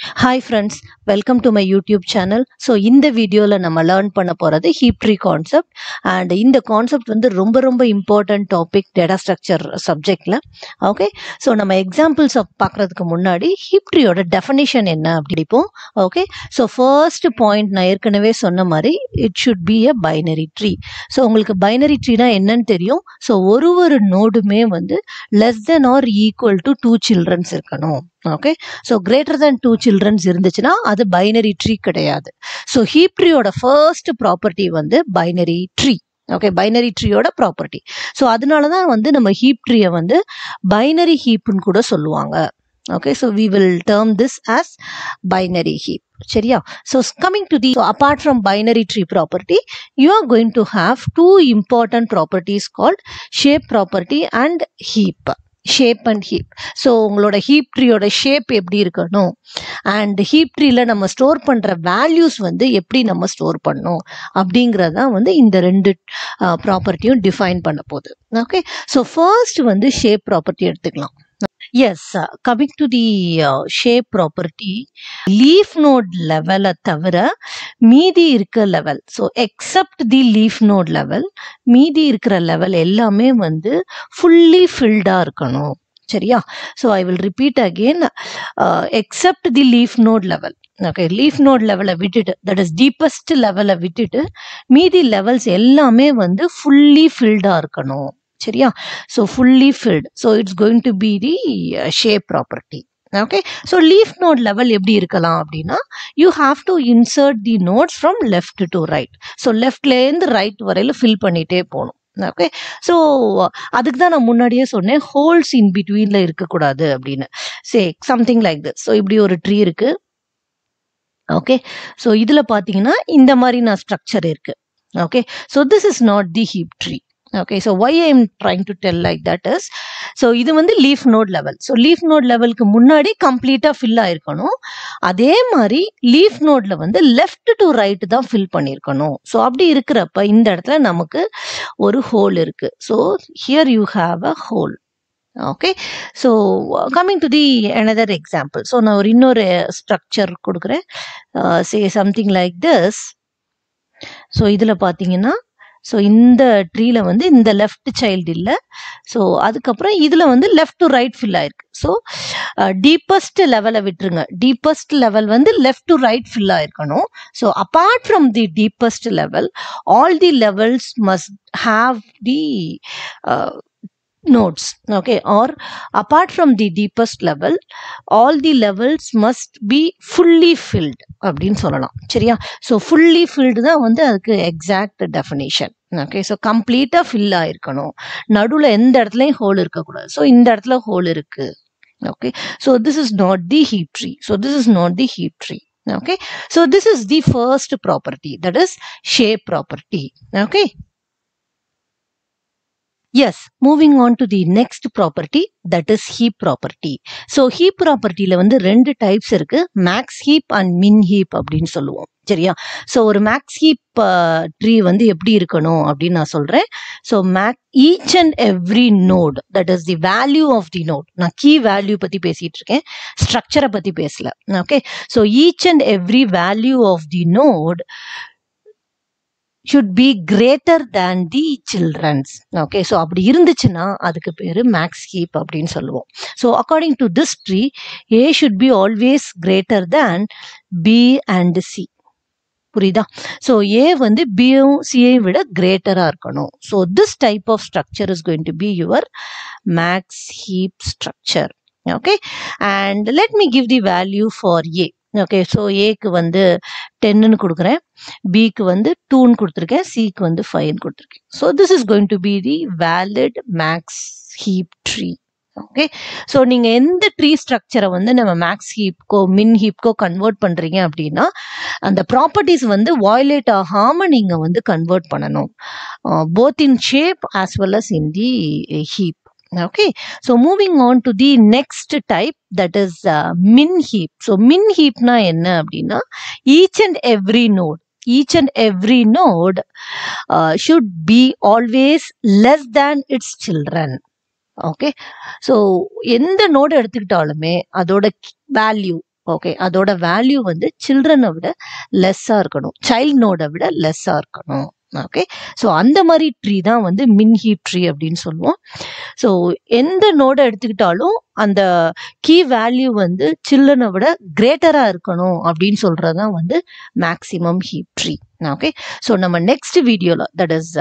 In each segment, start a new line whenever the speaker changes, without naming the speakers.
Hi friends welcome to my YouTube channel so இந்த வீடியோவில் நம்ம லேர்ன் பண்ண போகிறது ஹீப் ட்ரீ கான்செப்ட் அண்ட் இந்த கான்செப்ட் வந்து ரொம்ப ரொம்ப இம்பார்ட்டன்ட் டாபிக் டேட்டா ஸ்ட்ரக்சர் சப்ஜெக்டில் ஓகே ஸோ நம்ம எக்ஸாம்பிள்ஸ் பார்க்குறதுக்கு முன்னாடி ஹீப் ட்ரீயோட டெஃபனிஷன் என்ன அப்படிப்போம் ஓகே ஸோ ஃபர்ஸ்ட் பாயிண்ட் நான் ஏற்கனவே சொன்ன மாதிரி it should be a binary tree so உங்களுக்கு பைனரி ட்ரீனா என்னன்னு தெரியும் ஸோ ஒரு ஒரு நோடுமே வந்து less than or equal to two children's இருக்கணும் okay so greater than two childrens இருந்துச்சுன்னா அது பைனரி ட்ரீ கிடையாது ஸோ ஹீப் ட்ரீயோட ஃபர்ஸ்ட் ப்ராப்பர்ட்டி வந்து பைனரி ட்ரீ ஓகே பைனரி ட்ரீயோட ப்ராப்பர்ட்டி ஸோ அதனால தான் வந்து நம்ம ஹீப் ட்ரீயை வந்து பைனரி ஹீப்னு கூட சொல்லுவாங்க okay so we will term this as binary heap சரியா so coming to the apart from binary tree property you are going to have two important properties called shape property and heap shape and heap so உங்களோட heap ட்ரீயோட shape எப்படி இருக்கணும் and heap ட்ரீல நம்ம store பண்ணுற values வந்து எப்படி நம்ம store பண்ணணும் அப்படிங்கிறது தான் வந்து இந்த ரெண்டு ப்ராப்பர்ட்டியும் டிஃபைன் பண்ண போகுது ஓகே ஸோ ஃபர்ஸ்ட் வந்து ஷேப் ப்ராப்பர்ட்டி எடுத்துக்கலாம் yes coming to the shape property leaf node லெவலை தவிர மீதி இருக்க level so except the leaf node level மீதி இருக்கிற லெவல் எல்லாமே வந்து ஃபுல்லி ஃபில்டாக இருக்கணும் சரியா so I will repeat again except the leaf node level okay leaf node லெவலை விட்டுட்டு தட் இஸ் டீப்பஸ்ட் லெவலை விட்டுட்டு மீதி லெவல்ஸ் எல்லாமே வந்து ஃபுல்லி ஃபில்டாக இருக்கணும் சரியா so fully filled so it's going to be the shape property okay so leaf node level எப்படி இருக்கலாம் அப்படின்னா you have to insert the nodes from left to right so லெஃப்ட்லேருந்து ரைட் வரையில் ஃபில் பண்ணிகிட்டே போகணும் ஓகே ஸோ அதுக்கு தான் நான் முன்னாடியே சொன்னேன் ஹோல்ஸ் இன் பிட்வீனில் இருக்கக்கூடாது அப்படின்னு say something like this so இப்படி ஒரு ட்ரீ இருக்குது ஓகே ஸோ இதில் பார்த்தீங்கன்னா இந்த மாதிரி நான் ஸ்ட்ரக்சர் இருக்குது okay so this is not the heap tree okay so why I am trying to tell like that is so இது வந்து leaf node level so leaf node லெவலுக்கு முன்னாடி கம்ப்ளீட்டாக ஃபில் ஆயிருக்கணும் அதே மாதிரி லீஃப் நோட்ல வந்து லெஃப்ட் டு ரைட் தான் ஃபில் பண்ணியிருக்கணும் ஸோ அப்படி இருக்கிறப்ப இந்த இடத்துல நமக்கு ஒரு ஹோல் இருக்கு so here you have a hole okay so coming to the another example so நான் ஒரு இன்னொரு ஸ்ட்ரக்சர் கொடுக்குறேன் say something like this so இதில் பார்த்தீங்கன்னா ஸோ இந்த ட்ரீல வந்து இந்த லெஃப்ட் சைல்டு இல்லை ஸோ அதுக்கப்புறம் இதில் வந்து லெஃப்ட் டு ரைட் ஃபில் ஆயிருக்கு ஸோ டீப்பஸ்ட் லெவலை விட்டுருங்க டீப்பஸ்ட் லெவல் வந்து லெஃப்ட் டு ரைட் ஃபில் ஆயிருக்கணும் so apart from the deepest level all the levels must have the nodes okay or apart from the deepest level all the levels must be fully filled அப்படின்னு சொல்லலாம் சரியா so fully field தான் வந்து அதுக்கு exact definition okay so கம்ப்ளீட்டாக fill ஆயிருக்கணும் நடுவில் எந்த இடத்துலையும் ஹோல் இருக்கக்கூடாது ஸோ இந்த இடத்துல ஹோல் இருக்கு okay so this is not the heap tree so this is not the heap tree okay so this is the first property that is shape property okay yes moving on to the next property that is heap property so heap propertyல வந்து ரெண்டு types இருக்கு max heap and min heap அப்படின்னு சொல்லுவோம் சரியா so ஒரு maths heap tree வந்து எப்படி இருக்கணும் அப்படின்னு நான் சொல்றேன் so make each and every node that is the value of the node நான் கீ வேல்யூ பத்தி பேசிட்டு இருக்கேன் ஸ்ட்ரக்சரை பத்தி பேசல okay so each and every value of the node should be greater than the childrens okay so அப்படி இருந்துச்சுன்னா அதுக்கு பேர் மேக்ஸ் ஹீப் அப்படின்னு சொல்லுவோம் so according to this tree A should be always greater than B and C புரியுதா so A வந்து பியும் சியை விட கிரேட்டராக இருக்கணும் so this type of structure is going to be your max heap structure okay and let me give the value for A okay so ஏக்கு வந்து டென்னு கொடுக்குறேன் பிக்கு வந்து டூன்னு கொடுத்துருக்கேன் சிக்கு வந்து ஃபைவ்னு கொடுத்துருக்கேன் so this is going to be the valid max heap tree okay so நீங்கள் எந்த ட்ரீ ஸ்ட்ரக்சரை வந்து நம்ம மேக்ஸ் ஹீப்கோ மின் ஹீப்கோ கன்வெர்ட் பண்ணுறீங்க அப்படின்னா அந்த ப்ராப்பர்ட்டிஸ் வந்து வாய்லேட் ஆகாமல் நீங்கள் வந்து கன்வெர்ட் பண்ணணும் both in shape as well as in the heap okay so moving on to the next type that is uh, min heap so min heap na என்ன அப்படின்னா each and every node each and every node uh, should be always less than its children okay so எந்த node எடுத்துக்கிட்டாலுமே அதோட value okay அதோட value வந்து சில்ட்ரனை விட லெஸ்ஸா இருக்கணும் child நோட விட லெஸ்ஸா இருக்கணும் ஓகே ஸோ அந்த மாதிரி ட்ரீ தான் வந்து மின் ஹீப் ட்ரீ அப்படின்னு சொல்லுவோம் ஸோ எந்த நோடை எடுத்துக்கிட்டாலும் அந்த கீ வேல்யூ வந்து சில்ட்ரனை விட கிரேட்டரா இருக்கணும் அப்படின்னு சொல்றது தான் வந்து maximum heap tree okay so நம்ம நெக்ஸ்ட் வீடியோல that is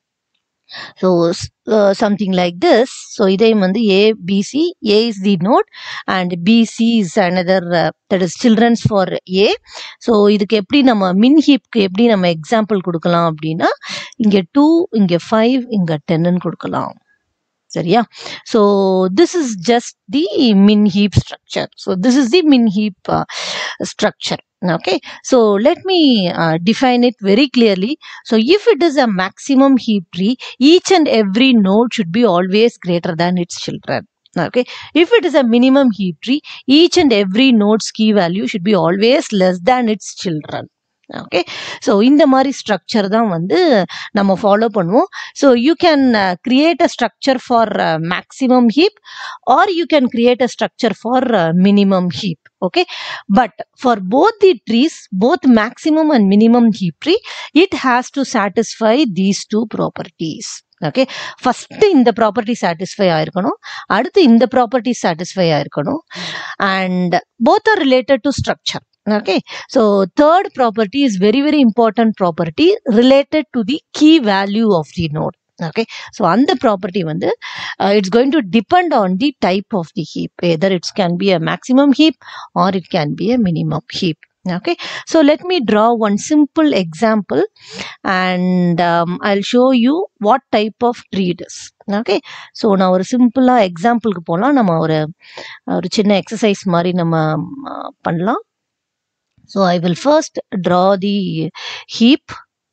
so something like this so இதையும் வந்து A BC A is the node and BC is another that is childrens for A so இதுக்கு எப்படி நம்ம மின் ஹீப்க்கு எப்படி நம்ம எக்ஸாம்பிள் கொடுக்கலாம் அப்படின்னா இங்கே டூ இங்கே ஃபைவ் இங்கே டென்னு கொடுக்கலாம் சரியா so this is just the min heap structure so this is the min heap structure okay so let me uh, define it very clearly so if it is a maximum heap tree each and every node should be always greater than its children okay if it is a minimum heap tree each and every node's key value should be always less than its children okay so இந்த மாதிரி structure தான் வந்து நம்ம follow பண்ணுவோம் so you can create a structure for maximum heap or you can create a structure for minimum heap okay but for both the trees both maximum and minimum heap tree it has to satisfy these two properties okay first இந்த property satisfy ஆயிருக்கணும் அடுத்து இந்த property satisfy ஆயிருக்கணும் and both are related to structure okay so third property is very very important property related to the key value of the node okay so அந்த property வந்து it's going to depend on the type of the heap either it's can be a maximum heap or it can be a minimum heap okay so let me draw one simple example and um, i'll show you what type of tree it is okay so நான் ஒரு சிம்பிளா எக்ஸாம்பிளுக்கு போகலாம் நம்ம ஒரு ஒரு சின்ன exercise மாதிரி நம்ம அஹ், பண்ணலாம் so I will first draw the heap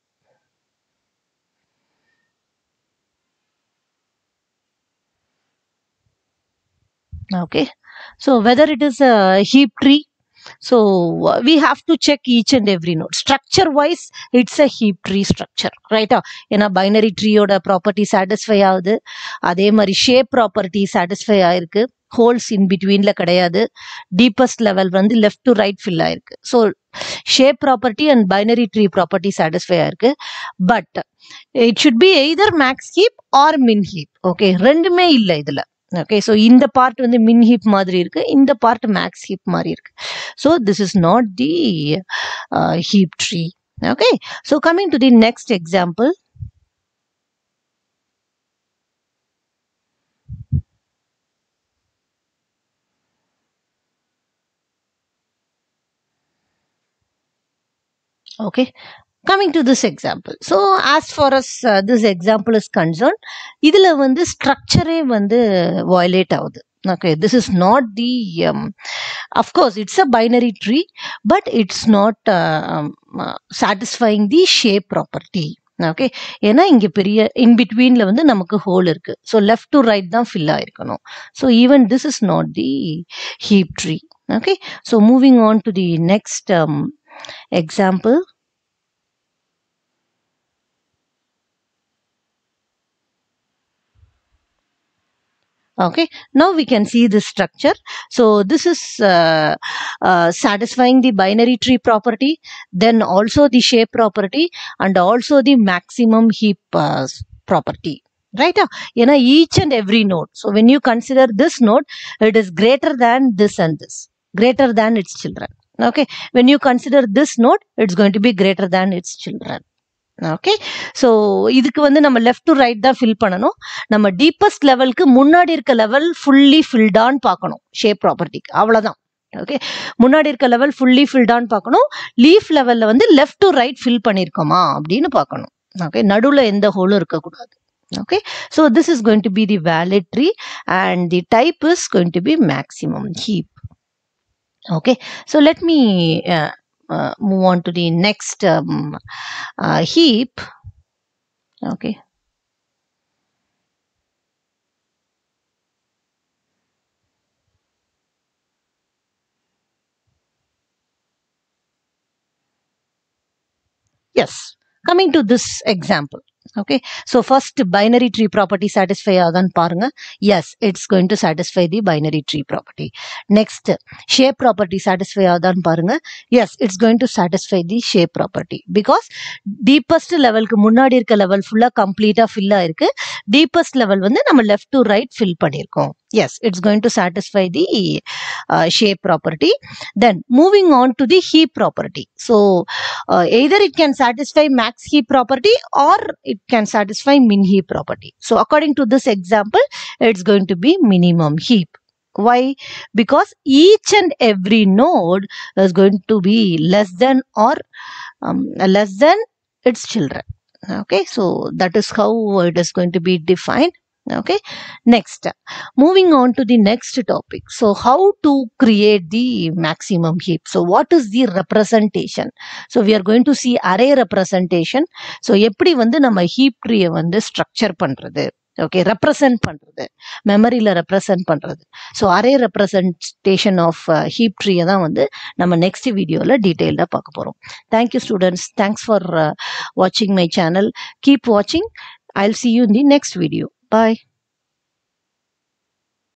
okay so whether it is a heap tree so uh, we have to check each and every node structure wise it's a heap tree structure right ஏன்னா binary ட்ரீயோட property satisfy ஆகுது அதே மாதிரி shape property satisfy ஆயிருக்கு holes in பிட்வீன்ல கிடையாது deepest level வந்து left to right fill ஆயிருக்கு so shape property and binary tree property satisfy ஆயிருக்கு but it should be either max heap or min heap okay ரெண்டுமே இல்லை இதுல ஓகே ஸோ இந்த பார்ட் வந்து மின் ஹீப் மாதிரி இருக்கு இந்த பார்ட் மேக்ஸ் ஹீப் மாதிரி இருக்கு so this is not the heap tree okay so coming to the next example okay coming to this example so as far as uh, this example is concerned இதுல வந்து ஸ்ட்ரக்சரே வந்து violate ஆகுது okay this is not the um, of course it's a binary tree but it's not uh, um, uh, satisfying the shape property okay ஏன்னா இங்க பெரிய in பிட்வீன்ல வந்து நமக்கு ஹோல் இருக்கு ஸோ லெஃப்ட் டு ரைட் தான் ஃபில் ஆயிருக்கணும் so even this is not the heap tree okay so moving on to the next example okay now we can see this structure so this is uh, uh, satisfying the binary tree property then also the shape property and also the maximum heap uh, property right ah? ஏன்னா each and every node so when you consider this node it is greater than this and this greater than its children okay when you consider this node it's going to be greater than its children okay so இதுக்கு வந்து நம்ம left to right தான் fill பண்ணணும் நம்ம deepest லெவலுக்கு முன்னாடி இருக்க level fully ஃபில்டான்னு பார்க்கணும் ஷேப் ப்ராப்பர்ட்டிக்கு அவ்வளோதான் ஓகே முன்னாடி இருக்க லெவல் ஃபுல்லி ஃபில்டான்னு பார்க்கணும் லீஃப் லெவலில் வந்து லெஃப்ட் டு ரைட் ஃபில் பண்ணியிருக்கோமா அப்படின்னு பார்க்கணும் ஓகே நடுவில் எந்த ஹோலும் இருக்கக்கூடாது okay so this is going to be the valid tree and the type is going to be maximum heap okay so let me uh, uh, move on to the next um, uh, heap okay yes coming to this example okay so first binary tree property satisfy ஆகுதான்னு பாருங்க yes it's going to satisfy the binary tree property next shape property satisfy ஆகுதான்னு பாருங்க yes it's going to satisfy the shape property because deepest லெவலுக்கு முன்னாடி இருக்க level ஃபுல்லாக கம்ப்ளீட்டாக fill ஆயிருக்கு டீப்பஸ்ட் லெவல் வந்து நம்ம லெஃப்ட் டு ரைட் ஃபில் பண்ணியிருக்கோம் yes it's going to satisfy the shape property then moving on to the heap property so either it can satisfy max heap property or it can satisfy min heap property. So according to this example, it's going to be minimum heap. Why? Because each and every node is going to be less than or um, less than its children. Okay, so that is how it is going to be defined. Okay, next, moving on to the next topic. So, how to create the maximum heap? So, what is the representation? So, we are going to see array representation. ஸோ எப்படி வந்து நம்ம heap ட்ரீயை வந்து structure பண்ணுறது okay represent பண்ணுறது மெமரியில் represent பண்ணுறது so array representation of heap ட்ரீயை தான் வந்து நம்ம நெக்ஸ்ட் வீடியோவில் டீட்டெயில்டாக பார்க்க போகிறோம் தேங்க்யூ ஸ்டூடெண்ட்ஸ் தேங்க்ஸ் ஃபார் வாட்சிங் மை சேனல் கீப் வாட்சிங் ஐ C you in the next video bye